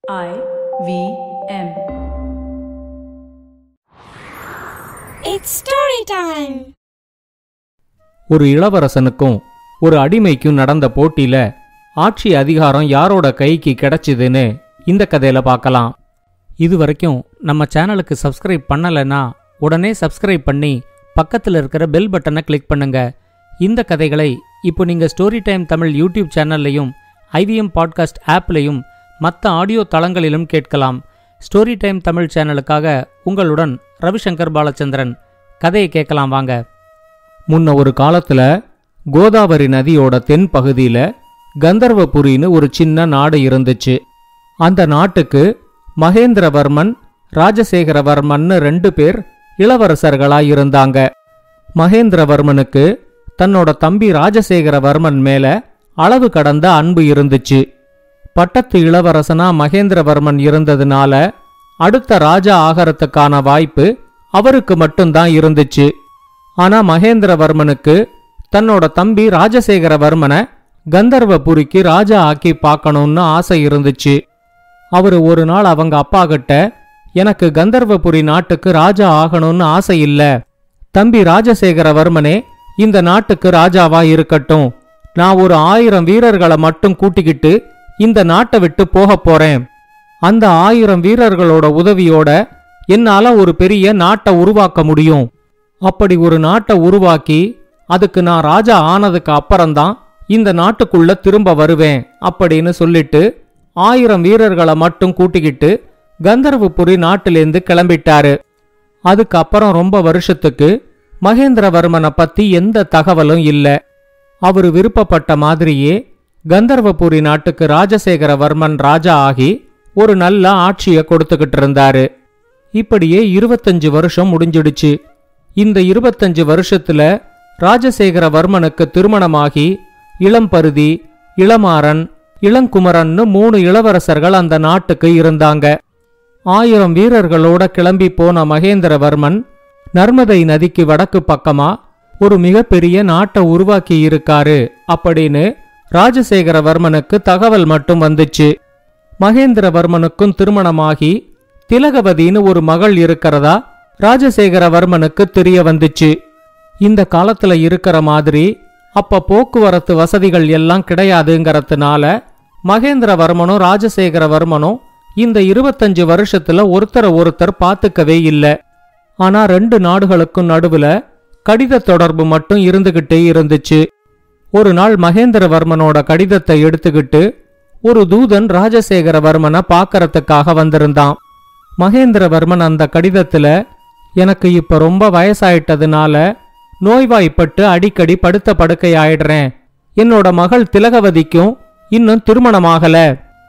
I V M. It's story time. ஒரு இளவரசனுக்கும் ஒரு அடிமைக்கும் நடந்த போட்டியில ஆட்சி அதிகாரம் யாரோட கைக்கு கிடைச்சதுன்னு இந்த கதையில பார்க்கலாம் இது வரைக்கும் நம்ம சேனலுக்கு சப்ஸ்கிரைப் பண்ணலைன்னா உடனே சப்ஸ்கிரைப் பண்ணி பக்கத்தில் இருக்கிற பெல் பட்டனை கிளிக் பண்ணுங்க இந்த கதைகளை இப்போ நீங்க ஸ்டோரி டைம் தமிழ் யூடியூப் சேனல்லையும் ஐவிஎம் பாட்காஸ்ட் ஆப்லையும் மற்ற ஆடியோ தளங்களிலும் கேட்கலாம் ஸ்டோரி டைம் தமிழ் சேனலுக்காக உங்களுடன் ரவிசங்கர் பாலச்சந்திரன் கதையை கேட்கலாம் வாங்க முன்ன ஒரு காலத்துல கோதாவரி நதியோட தென் பகுதியில கந்தர்வபுரின்னு ஒரு சின்ன நாடு இருந்துச்சு அந்த நாட்டுக்கு மகேந்திரவர்மன் ராஜசேகரவர்மன்னு ரெண்டு பேர் இளவரசர்களா இருந்தாங்க மகேந்திரவர்மனுக்கு தன்னோட தம்பி ராஜசேகரவர்மன் மேல அளவு கடந்த அன்பு இருந்துச்சு பட்டத்து இளவரசனா மகேந்திரவர்மன் இருந்ததுனால அடுத்த ராஜா ஆகறதுக்கான வாய்ப்பு அவருக்கு மட்டும்தான் இருந்துச்சு ஆனா மகேந்திரவர்மனுக்கு தன்னோட தம்பி ராஜசேகரவர்மனை கந்தர்வபுரிக்கு ராஜா ஆக்கி பார்க்கணும்னு ஆசை இருந்துச்சு அவரு ஒரு நாள் அவங்க அப்பா கிட்ட எனக்கு கந்தர்வபுரி நாட்டுக்கு ராஜா ஆகணும்னு ஆசை இல்ல தம்பி ராஜசேகரவர்மனே இந்த நாட்டுக்கு ராஜாவா இருக்கட்டும் நான் ஒரு ஆயிரம் வீரர்களை மட்டும் கூட்டிக்கிட்டு இந்த நாட்டை விட்டு போகப் போறேன் அந்த ஆயிரம் வீரர்களோட உதவியோட என்னால ஒரு பெரிய நாட்டை உருவாக்க முடியும் அப்படி ஒரு நாட்டை உருவாக்கி அதுக்கு நான் ராஜா ஆனதுக்கு அப்புறம்தான் இந்த நாட்டுக்குள்ள திரும்ப வருவேன் அப்படின்னு சொல்லிட்டு ஆயிரம் வீரர்களை மட்டும் கூட்டிக்கிட்டு கந்தர்வபுரி நாட்டிலேந்து கிளம்பிட்டாரு அதுக்கப்புறம் ரொம்ப வருஷத்துக்கு மகேந்திரவர்மனை பத்தி எந்த தகவலும் இல்ல அவரு விருப்பப்பட்ட மாதிரியே கந்தர்வபுரி நாட்டுக்கு ராஜசேகரவர்மன் ராஜா ஆகி ஒரு நல்ல ஆட்சியை கொடுத்துக்கிட்டு இருந்தாரு இப்படியே இருபத்தஞ்சு வருஷம் முடிஞ்சிடுச்சு இந்த இருபத்தஞ்சு வருஷத்துல ராஜசேகரவர்மனுக்கு திருமணமாகி இளம்பருதி இளமாறன் இளங்குமரன்னு மூணு இளவரசர்கள் அந்த நாட்டுக்கு இருந்தாங்க ஆயிரம் வீரர்களோட கிளம்பி போன மகேந்திரவர்மன் நர்மதை நதிக்கு வடக்கு பக்கமா ஒரு மிகப்பெரிய நாட்டை உருவாக்கி இருக்காரு அப்படின்னு ராஜசேகரவர்மனுக்கு தகவல் மட்டும் வந்துச்சு மகேந்திரவர்மனுக்கும் திருமணமாகி திலகவதின்னு ஒரு மகள் இருக்கிறதா ராஜசேகரவர்மனுக்கு தெரிய வந்துச்சு இந்த காலத்துல இருக்கிற மாதிரி அப்ப போக்குவரத்து வசதிகள் எல்லாம் கிடையாதுங்கறதுனால மகேந்திரவர்மனும் ராஜசேகரவர்மனும் இந்த இருபத்தஞ்சு வருஷத்துல ஒருத்தரை ஒருத்தர் பார்த்துக்கவே இல்ல ஆனா ரெண்டு நாடுகளுக்கும் நடுவுல கடித தொடர்பு மட்டும் இருந்துகிட்டே இருந்துச்சு ஒரு நாள் மகேந்திரவர்மனோட கடிதத்தை எடுத்துக்கிட்டு ஒரு தூதன் ராஜசேகரவர்மனை பார்க்கறதுக்காக வந்திருந்தான் மகேந்திரவர்மன் அந்த கடிதத்துல எனக்கு இப்ப ரொம்ப வயசாயிட்டதுனால நோய்வாய்ப்பட்டு அடிக்கடி படுத்த படுக்கை ஆயிடுறேன் என்னோட மகள் திலகவதிக்கும் இன்னும் திருமணமாகல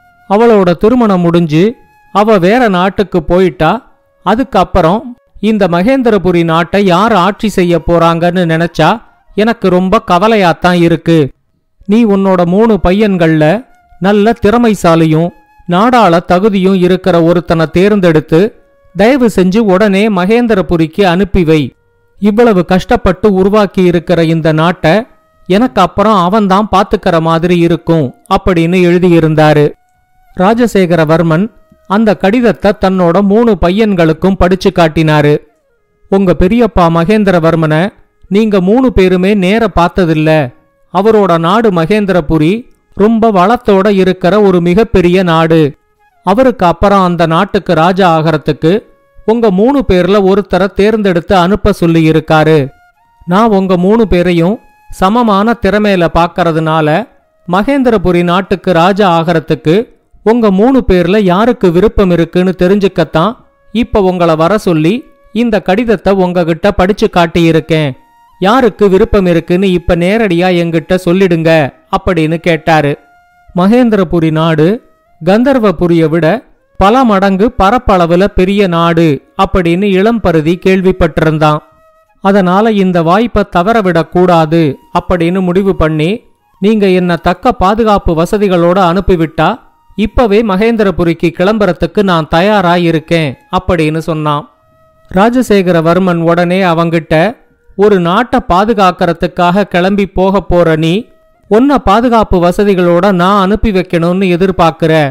அவளோட திருமணம் முடிஞ்சு அவ வேற நாட்டுக்கு போயிட்டா அதுக்கப்புறம் இந்த மகேந்திரபுரி நாட்டை யார் ஆட்சி செய்ய போறாங்கன்னு நினைச்சா எனக்கு ரொம்ப கவலையாத்தான் இருக்கு நீ உன்னோட மூணு பையன்கள்ல நல்ல திறமைசாலியும் நாடாள தகுதியும் இருக்கிற ஒருத்தனை தேர்ந்தெடுத்து தயவு செஞ்சு உடனே மகேந்திரபுரிக்கு அனுப்பி வை இவ்வளவு கஷ்டப்பட்டு உருவாக்கி இருக்கிற இந்த நாட்டை எனக்கு அப்புறம் அவன்தான் பாத்துக்கிற மாதிரி இருக்கும் அப்படின்னு எழுதியிருந்தாரு ராஜசேகரவர்மன் அந்த கடிதத்தை தன்னோட மூணு பையன்களுக்கும் படிச்சு காட்டினாரு உங்க பெரியப்பா மகேந்திரவர்மனை நீங்க மூணு பேருமே நேர பார்த்ததில்ல அவரோட நாடு மகேந்திரபுரி ரொம்ப வளத்தோட இருக்கிற ஒரு மிகப்பெரிய நாடு அவருக்கு அப்புறம் அந்த நாட்டுக்கு ராஜா ஆகறதுக்கு உங்க மூணு பேர்ல ஒருத்தரை தேர்ந்தெடுத்து அனுப்ப சொல்லி இருக்காரு நான் உங்க மூணு பேரையும் சமமான திறமையில பார்க்கறதுனால மகேந்திரபுரி நாட்டுக்கு ராஜா ஆகறதுக்கு உங்க மூணு பேர்ல யாருக்கு விருப்பம் இருக்குன்னு தெரிஞ்சுக்கத்தான் இப்ப உங்கள வர சொல்லி இந்த கடிதத்தை உங்ககிட்ட படிச்சு காட்டியிருக்கேன் யாருக்கு விருப்பம் இருக்குன்னு இப்ப நேரடியா என்கிட்ட சொல்லிடுங்க அப்படின்னு கேட்டாரு மகேந்திரபுரி நாடு கந்தர்வபுரியை விட பல மடங்கு பரப்பளவுல பெரிய நாடு அப்படின்னு இளம்பருதி கேள்விப்பட்டிருந்தான் அதனால இந்த வாய்ப்பை தவறவிடக் கூடாது அப்படின்னு முடிவு பண்ணி நீங்க என்ன தக்க பாதுகாப்பு வசதிகளோட அனுப்பிவிட்டா இப்பவே மகேந்திரபுரிக்கு கிளம்புறதுக்கு நான் தயாரா இருக்கேன் அப்படின்னு சொன்னான் ராஜசேகரவர்மன் உடனே அவங்கிட்ட ஒரு நாட்டை பாதுகாக்கறதுக்காக கிளம்பி போக போற நீ உன்னை பாதுகாப்பு வசதிகளோட நான் அனுப்பி வைக்கணும்னு எதிர்பார்க்கிற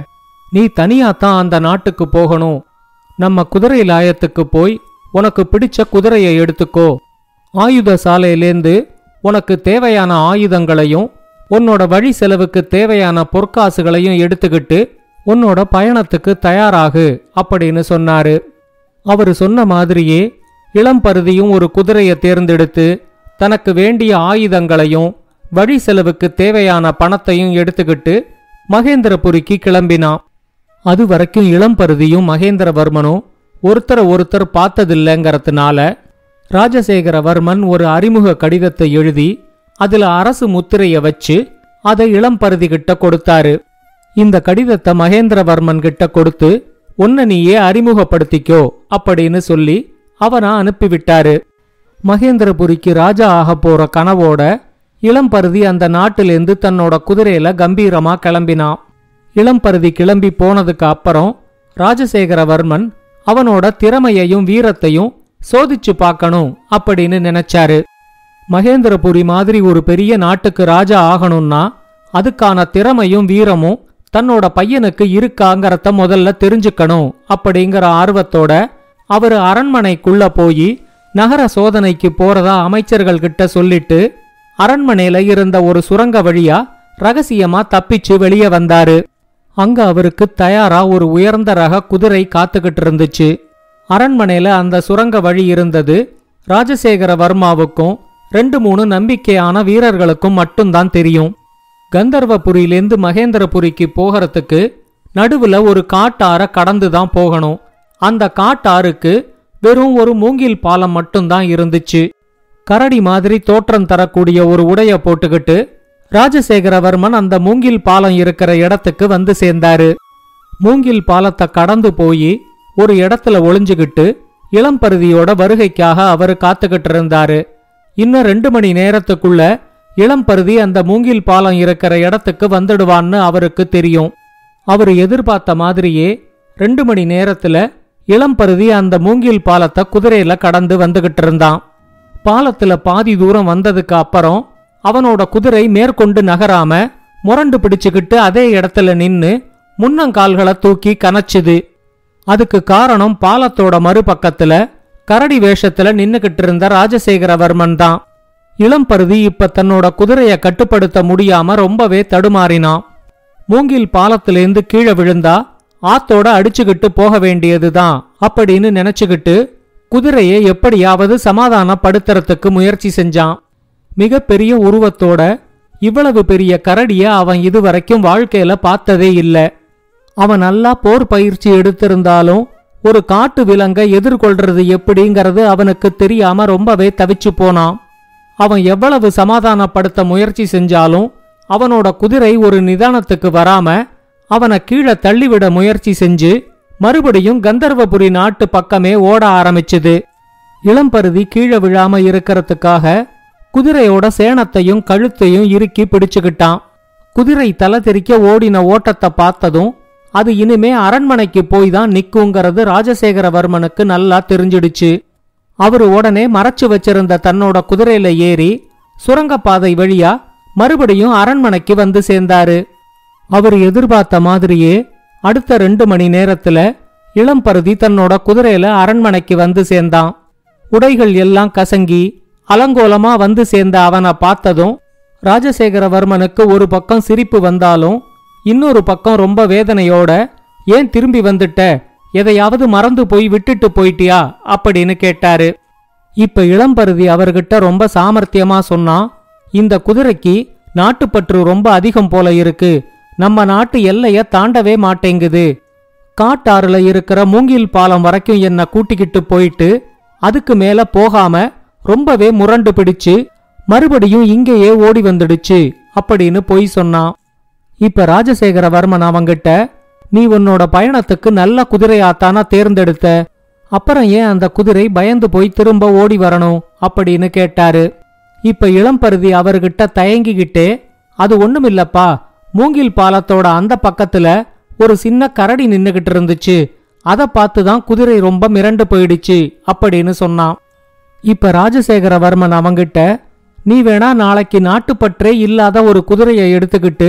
நீ தனியாத்தான் அந்த நாட்டுக்கு போகணும் நம்ம குதிரை லாயத்துக்கு போய் உனக்கு பிடிச்ச குதிரையை எடுத்துக்கோ ஆயுத சாலையிலேந்து உனக்கு தேவையான ஆயுதங்களையும் உன்னோட வழி செலவுக்கு தேவையான பொற்காசுகளையும் எடுத்துக்கிட்டு உன்னோட பயணத்துக்கு தயாராகு அப்படின்னு சொன்னாரு அவரு சொன்ன மாதிரியே இளம்பருதியும் ஒரு குதிரையை தேர்ந்தெடுத்து தனக்கு வேண்டிய ஆயுதங்களையும் வழி செலவுக்கு தேவையான பணத்தையும் எடுத்துக்கிட்டு மகேந்திரபுரிக்கு கிளம்பினான் அது வரைக்கும் இளம்பருதியும் மகேந்திரவர்மனும் ஒருத்தரை ஒருத்தர் பார்த்ததில்லைங்கிறதுனால ராஜசேகரவர்மன் ஒரு அறிமுக கடிதத்தை எழுதி அதுல அரசு முத்திரைய வச்சு அதை இளம்பருதி கிட்ட கொடுத்தாரு இந்த கடிதத்தை மகேந்திரவர்மன் கிட்ட கொடுத்து உன்னை நீயே அறிமுகப்படுத்திக்கோ அப்படின்னு சொல்லி அவனை அனுப்பிவிட்டாரு மகேந்திரபுரிக்கு ராஜா ஆக போற கனவோட இளம்பருதி அந்த நாட்டிலேந்து தன்னோட குதிரையில கம்பீரமா கிளம்பினான் இளம்பருதி கிளம்பி போனதுக்கு அப்புறம் ராஜசேகரவர்மன் அவனோட திறமையையும் வீரத்தையும் சோதிச்சு பார்க்கணும் அப்படின்னு நினைச்சாரு மகேந்திரபுரி மாதிரி ஒரு பெரிய நாட்டுக்கு ராஜா ஆகணும்னா அதுக்கான திறமையும் வீரமும் தன்னோட பையனுக்கு இருக்காங்கிறத முதல்ல தெரிஞ்சுக்கணும் அப்படிங்கிற ஆர்வத்தோட அவர் அரண்மனைக்குள்ள போய் நகர சோதனைக்கு போறதா அமைச்சர்கள் கிட்ட சொல்லிட்டு அரண்மனையில இருந்த ஒரு சுரங்க வழியா ரகசியமா தப்பிச்சு வெளியே வந்தாரு அங்க அவருக்கு தயாரா ஒரு உயர்ந்த ரக குதிரை காத்துக்கிட்டு இருந்துச்சு அரண்மனையில அந்த சுரங்க வழி இருந்தது ராஜசேகர வர்மாவுக்கும் ரெண்டு மூணு நம்பிக்கையான வீரர்களுக்கும் மட்டும்தான் தெரியும் கந்தர்வபுரியிலேந்து மகேந்திரபுரிக்கு போகிறதுக்கு நடுவுல ஒரு காட்டாற கடந்து தான் போகணும் அந்த காட்டாறுக்கு வெறும் ஒரு மூங்கில் பாலம் மட்டும்தான் இருந்துச்சு கரடி மாதிரி தோற்றம் தரக்கூடிய ஒரு உடைய போட்டுக்கிட்டு ராஜசேகரவர்மன் அந்த மூங்கில் பாலம் இருக்கிற இடத்துக்கு வந்து சேர்ந்தாரு மூங்கில் பாலத்தை கடந்து போய் ஒரு இடத்துல ஒளிஞ்சுகிட்டு இளம்பருதியோட வருகைக்காக அவர் காத்துக்கிட்டு இருந்தாரு இன்னும் ரெண்டு மணி நேரத்துக்குள்ள இளம்பருதி அந்த மூங்கில் பாலம் இருக்கிற இடத்துக்கு வந்துடுவான்னு அவருக்கு தெரியும் அவர் எதிர்பார்த்த மாதிரியே ரெண்டு மணி நேரத்துல இளம்பருதி அந்த மூங்கில் பாலத்தை குதிரையில கடந்து வந்துகிட்டு இருந்தான் பாலத்துல பாதி தூரம் வந்ததுக்கு அப்புறம் அவனோட குதிரை மேற்கொண்டு நகராம முரண்டு பிடிச்சுக்கிட்டு அதே இடத்துல நின்னு முன்னங்கால்களை தூக்கி கனச்சுது அதுக்கு காரணம் பாலத்தோட மறுபக்கத்துல கரடி வேஷத்துல நின்னுகிட்டு இருந்த ராஜசேகரவர்மன் தான் இளம்பருதி இப்ப தன்னோட குதிரைய கட்டுப்படுத்த முடியாம ரொம்பவே தடுமாறினான் மூங்கில் பாலத்திலேந்து கீழே விழுந்தா ஆத்தோட அடிச்சுக்கிட்டு போக வேண்டியதுதான் அப்படின்னு நினைச்சுக்கிட்டு குதிரையை எப்படியாவது சமாதானப்படுத்துறதுக்கு முயற்சி செஞ்சான் மிகப்பெரிய உருவத்தோட இவ்வளவு பெரிய கரடிய அவன் இதுவரைக்கும் வாழ்க்கையில பார்த்ததே இல்ல அவன் நல்லா போர் பயிற்சி எடுத்திருந்தாலும் ஒரு காட்டு விலங்கை எதிர்கொள்றது எப்படிங்கிறது அவனுக்கு தெரியாம ரொம்பவே தவிச்சு போனான் அவன் எவ்வளவு சமாதானப்படுத்த முயற்சி செஞ்சாலும் அவனோட குதிரை ஒரு நிதானத்துக்கு வராம அவனை கீழே தள்ளிவிட முயற்சி செஞ்சு மறுபடியும் கந்தர்வபுரி நாட்டு பக்கமே ஓட ஆரம்பிச்சுது இளம்பருதி கீழே விழாம இருக்கறதுக்காக குதிரையோட சேணத்தையும் கழுத்தையும் இறுக்கி பிடிச்சுக்கிட்டான் குதிரை தலை தெறிக்க ஓடின ஓட்டத்தை பார்த்ததும் அது இனிமே அரண்மனைக்கு போய் தான் நிக்குங்கிறது ராஜசேகரவர்மனுக்கு நல்லா தெரிஞ்சிடுச்சு அவரு உடனே மறைச்சு வச்சிருந்த தன்னோட குதிரையில ஏறி சுரங்கப்பாதை வழியா மறுபடியும் அரண்மனைக்கு வந்து சேர்ந்தாரு அவர் எதிர்பார்த்த மாதிரியே அடுத்த ரெண்டு மணி நேரத்துல இளம்பருதி தன்னோட குதிரையில அரண்மனைக்கு வந்து சேர்ந்தான் உடைகள் எல்லாம் கசங்கி அலங்கோலமா வந்து சேர்ந்த அவனை பார்த்ததும் ராஜசேகரவர்மனுக்கு ஒரு பக்கம் சிரிப்பு வந்தாலும் இன்னொரு பக்கம் ரொம்ப வேதனையோட ஏன் திரும்பி வந்துட்ட எதையாவது மறந்து போய் விட்டுட்டு போயிட்டியா அப்படின்னு கேட்டாரு இப்ப இளம்பருதி அவர்கிட்ட ரொம்ப சாமர்த்தியமா சொன்னான் இந்த குதிரைக்கு நாட்டுப்பற்று ரொம்ப அதிகம் போல இருக்கு நம்ம நாட்டு எல்லைய தாண்டவே மாட்டேங்குது காட்டாறுல இருக்கிற மூங்கில் பாலம் வரைக்கும் என்ன கூட்டிக்கிட்டு போயிட்டு அதுக்கு மேல போகாம ரொம்பவே முரண்டு பிடிச்சு மறுபடியும் இங்கேயே ஓடி வந்துடுச்சு அப்படின்னு பொய் சொன்னான் இப்ப ராஜசேகரவர்மன் அவங்கிட்ட நீ உன்னோட பயணத்துக்கு நல்ல குதிரையாத்தானா தேர்ந்தெடுத்த அப்புறம் ஏன் அந்த குதிரை பயந்து போய் திரும்ப ஓடி வரணும் அப்படின்னு கேட்டாரு இப்ப இளம்பருதி அவர்கிட்ட தயங்கிக்கிட்டே அது ஒண்ணுமில்லப்பா மூங்கில் பாலத்தோட அந்த பக்கத்துல ஒரு சின்ன கரடி நின்னுகிட்டு இருந்துச்சு அத பார்த்து தான் குதிரை ரொம்ப மிரண்டு போயிடுச்சு அப்படின்னு சொன்னான் இப்ப ராஜசேகரவர்மன் அவங்கிட்ட நீ வேணா நாளைக்கு நாட்டுப்பற்றே இல்லாத ஒரு குதிரையை எடுத்துக்கிட்டு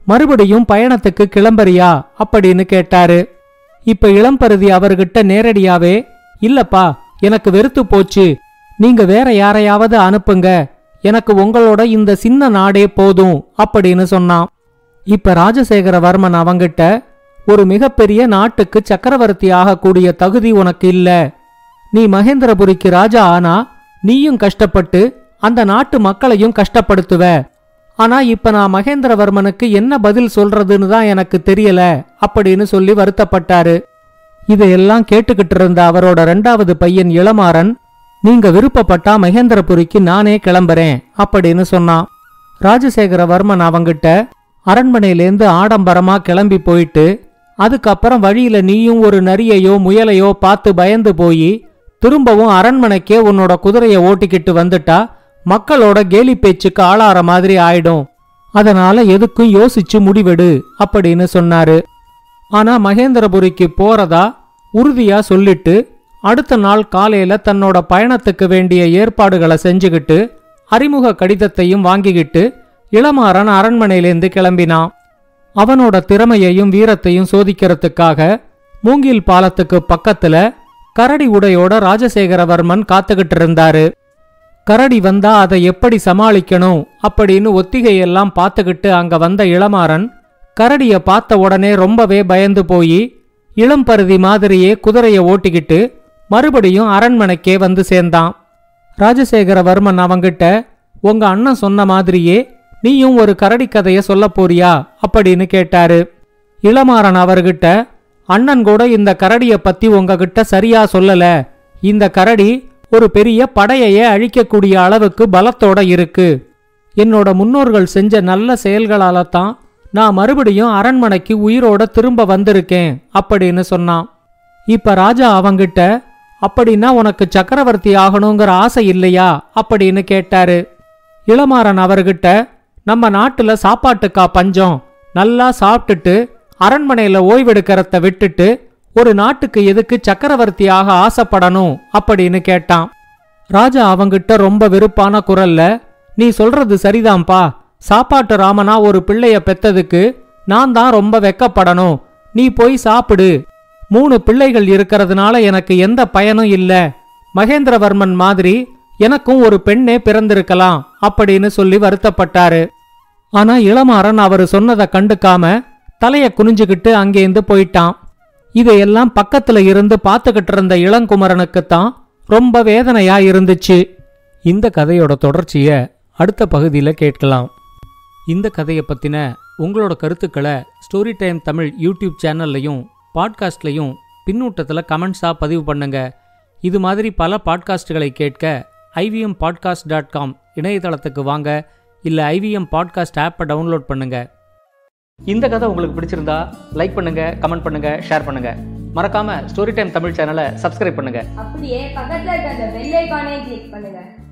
மறுபடியும் பயணத்துக்கு கிளம்பறியா அப்படின்னு கேட்டாரு இப்ப இளம்பருதி அவர்கிட்ட நேரடியாவே இல்லப்பா எனக்கு வெறுத்து போச்சு நீங்க வேற யாரையாவது அனுப்புங்க எனக்கு உங்களோட இந்த சின்ன நாடே போதும் அப்படின்னு சொன்னான் இப்ப ராஜசேகரவர்மன் அவங்கிட்ட ஒரு மிகப்பெரிய நாட்டுக்கு சக்கரவர்த்தி ஆகக்கூடிய தகுதி உனக்கு இல்ல நீ மகேந்திரபுரிக்கு ராஜா ஆனா நீயும் கஷ்டப்பட்டு அந்த நாட்டு மக்களையும் கஷ்டப்படுத்துவ ஆனா இப்ப நான் மகேந்திரவர்மனுக்கு என்ன பதில் சொல்றதுன்னு தான் எனக்கு தெரியல அப்படின்னு சொல்லி வருத்தப்பட்டாரு இதையெல்லாம் கேட்டுக்கிட்டு இருந்த அவரோட ரெண்டாவது பையன் இளமாறன் நீங்க விருப்பப்பட்டா மகேந்திரபுரிக்கு நானே கிளம்புறேன் அப்படின்னு சொன்னான் ராஜசேகரவர்மன் அவங்கிட்ட அரண்மனையிலேந்து ஆடம்பரமா கிளம்பி போயிட்டு அதுக்கப்புறம் வழியில நீயும் ஒரு நரியையோ முயலையோ பார்த்து பயந்து போய் திரும்பவும் அரண்மனைக்கே உன்னோட குதிரைய ஓட்டிக்கிட்டு வந்துட்டா மக்களோட கேலி பேச்சுக்கு ஆளாற மாதிரி ஆயிடும் அதனால எதுக்கும் யோசிச்சு முடிவெடு அப்படின்னு சொன்னாரு ஆனா மகேந்திரபுரிக்கு போறதா உறுதியா சொல்லிட்டு அடுத்த நாள் காலையில தன்னோட பயணத்துக்கு வேண்டிய ஏற்பாடுகளை செஞ்சுக்கிட்டு அறிமுக கடிதத்தையும் வாங்கிக்கிட்டு இளமாறன் அரண்மனையிலேந்து கிளம்பினான் அவனோட திறமையையும் வீரத்தையும் சோதிக்கிறதுக்காக மூங்கில் பாலத்துக்கு பக்கத்துல கரடி உடையோட ராஜசேகரவர்மன் காத்துக்கிட்டு இருந்தாரு கரடி வந்தா அதை எப்படி சமாளிக்கணும் அப்படின்னு ஒத்திகையெல்லாம் பார்த்துக்கிட்டு அங்க வந்த இளமாறன் கரடிய பார்த்த உடனே ரொம்பவே பயந்து போய் இளம்பருதி மாதிரியே குதிரைய ஓட்டிக்கிட்டு மறுபடியும் அரண்மனைக்கே வந்து சேர்ந்தான் ராஜசேகரவர்மன் அவங்கிட்ட உங்க அண்ணன் சொன்ன மாதிரியே நீயும் ஒரு கரடி கதைய சொல்லப் போறியா அப்படின்னு கேட்டாரு இளமாறன் அவர்கிட்ட அண்ணன் கூட இந்த கரடிய பத்தி உங்ககிட்ட சரியா சொல்லல இந்த கரடி ஒரு பெரிய படையையே அழிக்கக்கூடிய அளவுக்கு பலத்தோட இருக்கு என்னோட முன்னோர்கள் செஞ்ச நல்ல செயல்களால தான் நான் மறுபடியும் அரண்மனைக்கு உயிரோட திரும்ப வந்திருக்கேன் அப்படின்னு சொன்னான் இப்ப ராஜா அவங்கிட்ட அப்படின்னா உனக்கு சக்கரவர்த்தி ஆகணுங்கிற ஆசை இல்லையா அப்படின்னு கேட்டாரு இளமாறன் அவர்கிட்ட நம்ம நாட்டுல சாப்பாட்டுக்கா பஞ்சம் நல்லா சாப்பிட்டுட்டு அரண்மனையில ஓய்வெடுக்கிறத விட்டுட்டு ஒரு நாட்டுக்கு எதுக்கு சக்கரவர்த்தி ஆக ஆசைப்படணும் அப்படின்னு கேட்டான் ராஜா அவங்கிட்ட ரொம்ப வெறுப்பான குரல்ல நீ சொல்றது சரிதான்பா சாப்பாட்டு ராமனா ஒரு பிள்ளைய பெத்ததுக்கு நான் தான் ரொம்ப வெக்கப்படணும் நீ போய் சாப்பிடு மூணு பிள்ளைகள் இருக்கிறதுனால எனக்கு எந்த பயனும் இல்ல மகேந்திரவர்மன் மாதிரி எனக்கும் ஒரு பெண்ணே பிறந்திருக்கலாம் அப்படின்னு சொல்லி வருத்தப்பட்டாரு ஆனா இளமாறன் அவரு சொன்னதை கண்டுக்காம தலைய குனிஞ்சுக்கிட்டு அங்கேருந்து போயிட்டான் இதையெல்லாம் பக்கத்துல இருந்து பார்த்துக்கிட்டு இருந்த இளங்குமரனுக்குத்தான் ரொம்ப வேதனையா இருந்துச்சு இந்த கதையோட தொடர்ச்சிய அடுத்த பகுதியில கேட்கலாம் இந்த கதையை பத்தின உங்களோட கருத்துக்களை ஸ்டோரி டைம் தமிழ் யூடியூப் சேனல்லையும் பாட்காஸ்ட்லையும் பின்னூட்டத்தில் கமெண்ட்ஸாக பதிவு பண்ணுங்க இது மாதிரி பல பாட்காஸ்டுகளை கேட்க ஐவிஎம் பாட்காஸ்ட் டாட் காம் இணையதளத்துக்கு வாங்க இல்லை ஐவிஎம் பாட்காஸ்ட் ஆப்பை டவுன்லோட் பண்ணுங்க இந்த கதை உங்களுக்கு பிடிச்சிருந்தா லைக் பண்ணுங்க கமெண்ட் பண்ணுங்க ஷேர் பண்ணுங்க மறக்காம ஸ்டோரி டைம் தமிழ் சேனலை சப்ஸ்கிரைப் பண்ணுங்க அப்படியே பக்கத்துல இருக்க அந்த பெல் ஐகானையும் கிளிக் பண்ணுங்க